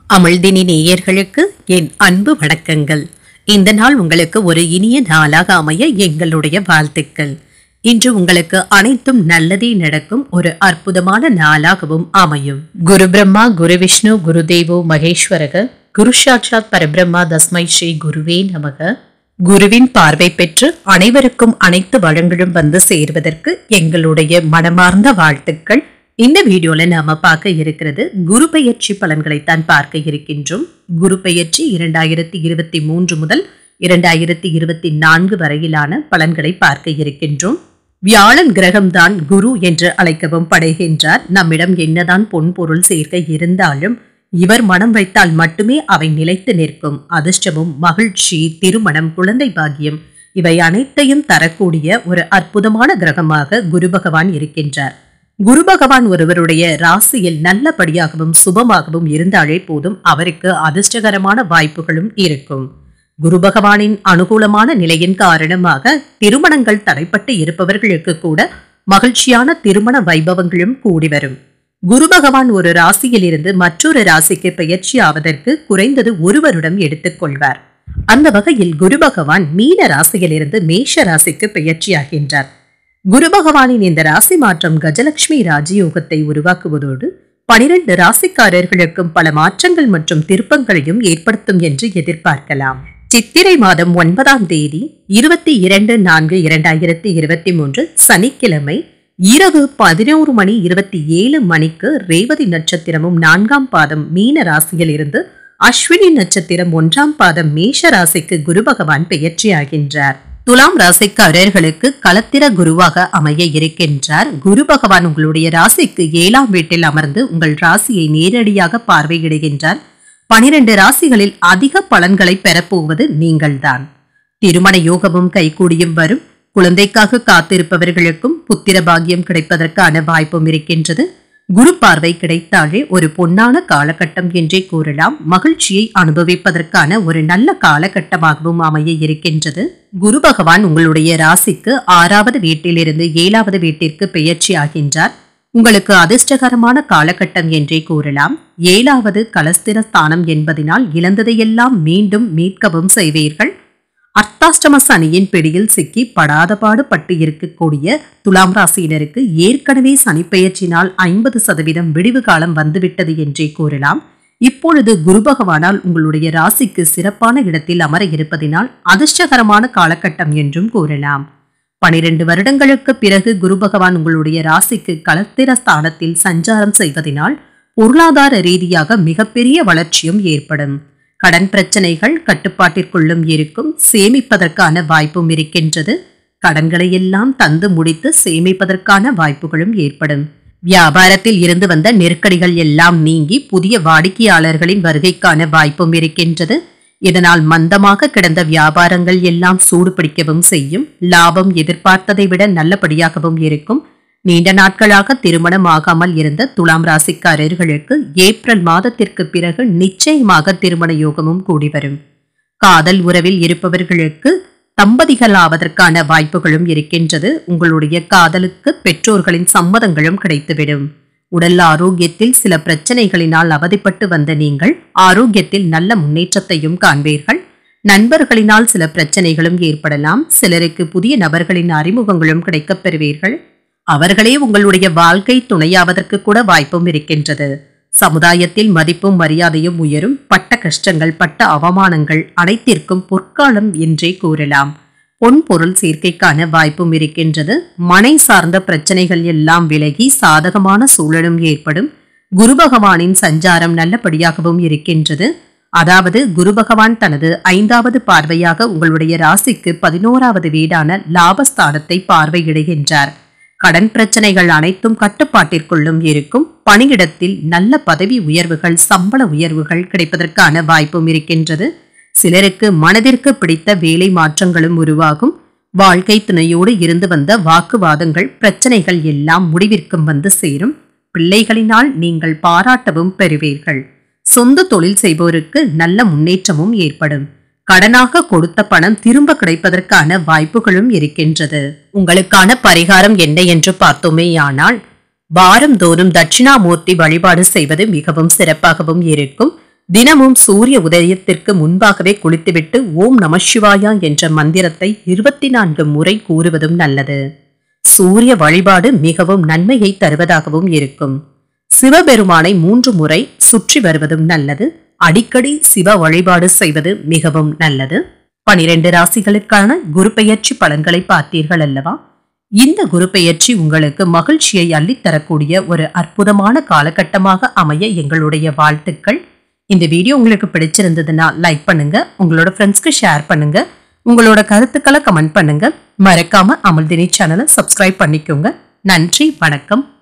அமிழ்தினி நேயர்களுக்கு என் அன்பு வணக்கங்கள் இந்த நாள் உங்களுக்கு ஒரு இனிய நாளாக அமைய எங்களுடைய வாழ்த்துக்கள் இன்று உங்களுக்கு அனைத்தும் நல்லதே நடக்கும் ஒரு அற்புதமான நாளாகவும் அமையும் குரு பிரம்மா குரு விஷ்ணு குரு தேவோ மகேஸ்வரக குரு சாட்சாத் பரபிரம்மா தஸ்மை ஸ்ரீ குருவே நமக குருவின் பார்வை பெற்று அனைவருக்கும் அனைத்து வளங்களும் வந்து சேர்வதற்கு எங்களுடைய மனமார்ந்த வாழ்த்துக்கள் இந்த வீடியோல நாம பார்க்க இருக்கிறது குரு பெயர்ச்சி பலன்களைத்தான் பார்க்க இருக்கின்றோம் குரு பெயர்ச்சி இரண்டாயிரத்தி இருபத்தி மூன்று முதல் இரண்டாயிரத்தி இருபத்தி நான்கு வரையிலான பலன்களை பார்க்க இருக்கின்றோம் வியாழன் கிரகம்தான் குரு என்று அழைக்கவும் படுகின்றார் நம்மிடம் என்னதான் பொன் பொருள் சேர்க்க இருந்தாலும் இவர் மனம் வைத்தால் மட்டுமே அவை நிலைத்து நிற்கும் அதிர்ஷ்டமும் மகிழ்ச்சி திருமணம் குழந்தை பாக்கியம் இவை அனைத்தையும் தரக்கூடிய ஒரு அற்புதமான கிரகமாக குரு பகவான் இருக்கின்றார் குரு பகவான் ஒருவருடைய ராசியில் நல்லபடியாகவும் சுபமாகவும் இருந்தாலே போதும் அவருக்கு அதிர்ஷ்டகரமான வாய்ப்புகளும் இருக்கும் குரு பகவானின் அனுகூலமான நிலையின் காரணமாக திருமணங்கள் தடைப்பட்டு இருப்பவர்களுக்கு கூட மகிழ்ச்சியான திருமண வைபவங்களும் கூடி வரும் குரு பகவான் ஒரு ராசியிலிருந்து மற்றொரு ராசிக்கு பெயர்ச்சி ஆவதற்கு குறைந்தது ஒரு வருடம் எடுத்துக்கொள்வார் அந்த வகையில் குரு பகவான் மீன ராசியிலிருந்து மேஷ ராசிக்கு பெயர்ச்சியாகின்றார் குரு பகவானின் இந்த ராசி மாற்றம் கஜலட்சுமி ராஜயோகத்தை உருவாக்குவதோடு பனிரெண்டு ராசிக்காரர்களுக்கும் பல மாற்றங்கள் மற்றும் திருப்பங்களையும் ஏற்படுத்தும் என்று எதிர்பார்க்கலாம் சித்திரை மாதம் ஒன்பதாம் தேதி இருபத்தி இரண்டு நான்கு இரண்டாயிரத்தி இருபத்தி மூன்று சனிக்கிழமை இரவு பதினோரு மணி இருபத்தி ஏழு மணிக்கு ரேவதி நட்சத்திரமும் நான்காம் பாதம் மீன ராசியில் இருந்து அஸ்வினி நட்சத்திரம் ஒன்றாம் பாதம் மேஷ ராசிக்கு குரு பகவான் பெயர்ச்சியாகின்றார் துலாம் ராசிக்காரர்களுக்கு களத்திர குருவாக அமைய இருக்கின்றார் குரு பகவான் உங்களுடைய ராசிக்கு ஏழாம் வீட்டில் அமர்ந்து உங்கள் ராசியை நேரடியாக பார்வையிடுகின்றார் பனிரெண்டு ராசிகளில் அதிக பலன்களை பெறப்போவது நீங்கள்தான் திருமண யோகமும் கைகூடியும் வரும் குழந்தைக்காக காத்திருப்பவர்களுக்கும் புத்திர பாக்கியம் கிடைப்பதற்கான வாய்ப்பும் இருக்கின்றது குரு பார்வை கிடைத்தாலே ஒரு பொன்னான காலகட்டம் என்றே கூறலாம் மகிழ்ச்சியை அனுபவிப்பதற்கான ஒரு நல்ல காலகட்டமாகவும் அமைய இருக்கின்றது குரு பகவான் உங்களுடைய ராசிக்கு ஆறாவது வீட்டிலிருந்து ஏழாவது வீட்டிற்கு பெயர்ச்சி ஆகின்றார் உங்களுக்கு அதிர்ஷ்டகரமான காலகட்டம் என்றே கூறலாம் ஏழாவது கலஸ்திர ஸ்தானம் என்பதனால் இழந்ததையெல்லாம் மீண்டும் மீட்கவும் செய்வீர்கள் அர்த்தாஷ்டம சனியின் பிடியில் சிக்கி படாத பாடுபட்டு இருக்கக்கூடிய துலாம் ராசியினருக்கு ஏற்கனவே சனி பெயர்ச்சினால் ஐம்பது சதவீதம் விடிவு காலம் வந்துவிட்டது என்றே கூறலாம் இப்பொழுது குரு பகவானால் உங்களுடைய ராசிக்கு சிறப்பான இடத்தில் அமர இருப்பதினால் அதிர்ஷ்டகரமான காலகட்டம் என்றும் கூறலாம் பனிரெண்டு வருடங்களுக்கு பிறகு குரு பகவான் உங்களுடைய ராசிக்கு களத்திர ஸ்தானத்தில் சஞ்சாரம் செய்வதனால் பொருளாதார ரீதியாக மிகப்பெரிய வளர்ச்சியும் ஏற்படும் கடன் பிரச்சனைகள் கட்டுப்பாட்டிற்குள்ளும் இருக்கும் சேமிப்பதற்கான வாய்ப்பும் இருக்கின்றது கடன்களை எல்லாம் தந்து முடித்து சேமிப்பதற்கான வாய்ப்புகளும் ஏற்படும் வியாபாரத்தில் இருந்து வந்த நெருக்கடிகள் எல்லாம் நீங்கி புதிய வாடிக்கையாளர்களின் வருகைக்கான வாய்ப்பும் இருக்கின்றது இதனால் மந்தமாக கிடந்த வியாபாரங்கள் எல்லாம் சூடு பிடிக்கவும் செய்யும் லாபம் எதிர்பார்த்ததை விட நல்லபடியாகவும் இருக்கும் நீண்ட நாட்களாக திருமணம் ஆகாமல் இருந்த துலாம் ராசிக்காரர்களுக்கு ஏப்ரல் மாதத்திற்கு பிறகு நிச்சயமாக திருமண யோகமும் கூடி வரும் காதல் உறவில் இருப்பவர்களுக்கு தம்பதிகளாவதற்கான வாய்ப்புகளும் இருக்கின்றது உங்களுடைய காதலுக்கு பெற்றோர்களின் சம்மதங்களும் கிடைத்துவிடும் உடல் ஆரோக்கியத்தில் சில பிரச்சனைகளினால் அவதிப்பட்டு வந்த நீங்கள் ஆரோக்கியத்தில் நல்ல முன்னேற்றத்தையும் காண்பீர்கள் நண்பர்களினால் சில பிரச்சனைகளும் ஏற்படலாம் சிலருக்கு புதிய நபர்களின் அறிமுகங்களும் கிடைக்கப் பெறுவீர்கள் அவர்களே உங்களுடைய வாழ்க்கை துணையாவதற்கு கூட வாய்ப்பும் இருக்கின்றது சமுதாயத்தில் மதிப்பும் மரியாதையும் உயரும் பட்ட கஷ்டங்கள் பட்ட அவமானங்கள் அனைத்திற்கும் பொற்காலம் என்றே கூறலாம் பொன் பொருள் சேர்க்கைக்கான வாய்ப்பும் இருக்கின்றது மனை சார்ந்த பிரச்சனைகள் எல்லாம் விலகி சாதகமான சூழலும் ஏற்படும் குரு பகவானின் சஞ்சாரம் நல்லபடியாகவும் இருக்கின்றது அதாவது குரு பகவான் தனது ஐந்தாவது பார்வையாக உங்களுடைய ராசிக்கு பதினோராவது வீடான லாபஸ்தானத்தை பார்வையிடுகின்றார் கடன் பிரச்சனைகள் அனைத்தும் கட்டுப்பாட்டிற்குள்ளும் இருக்கும் பணியிடத்தில் நல்ல பதவி உயர்வுகள் சம்பள உயர்வுகள் கிடைப்பதற்கான வாய்ப்பும் இருக்கின்றது சிலருக்கு மனதிற்கு பிடித்த வேலை மாற்றங்களும் உருவாகும் வாழ்க்கை துணையோடு இருந்து வந்த வாக்குவாதங்கள் பிரச்சனைகள் எல்லாம் முடிவிற்கும் வந்து சேரும் பிள்ளைகளினால் நீங்கள் பாராட்டவும் பெறுவீர்கள் சொந்த தொழில் செய்வோருக்கு நல்ல முன்னேற்றமும் ஏற்படும் கடனாக கொடுத்த பணம் திரும்ப கிடைப்பதற்கான வாய்ப்புகளும் இருக்கின்றது உங்களுக்கான பரிகாரம் என்ன என்று பார்த்தோமேயானால் வாரந்தோறும் தட்சிணாமூர்த்தி வழிபாடு செய்வது மிகவும் சிறப்பாகவும் இருக்கும் தினமும் சூரிய உதயத்திற்கு முன்பாகவே குளித்துவிட்டு ஓம் நம சிவாயா என்ற மந்திரத்தை இருபத்தி நான்கு முறை கூறுவதும் நல்லது சூரிய வழிபாடு மிகவும் நன்மையை தருவதாகவும் இருக்கும் சிவபெருமானை மூன்று முறை சுற்றி வருவதும் நல்லது அடிக்கடி சிவ வழிபாடு செய்வது மிகவும் நல்லது பனிரெண்டு ராசிகளுக்கான குரு பெயர்ச்சி பலன்களை பார்த்தீர்கள் அல்லவா இந்த குரு பெயர்ச்சி உங்களுக்கு மகிழ்ச்சியை அள்ளித்தரக்கூடிய ஒரு அற்புதமான காலகட்டமாக அமைய எங்களுடைய வாழ்த்துக்கள் இந்த வீடியோ உங்களுக்கு பிடிச்சிருந்ததுன்னா லைக் பண்ணுங்க உங்களோட ஃப்ரெண்ட்ஸ்க்கு ஷேர் பண்ணுங்க உங்களோட கருத்துக்களை கமெண்ட் பண்ணுங்க மறக்காம அமல்தினி சேனலை சப்ஸ்கிரைப் பண்ணிக்கோங்க நன்றி வணக்கம்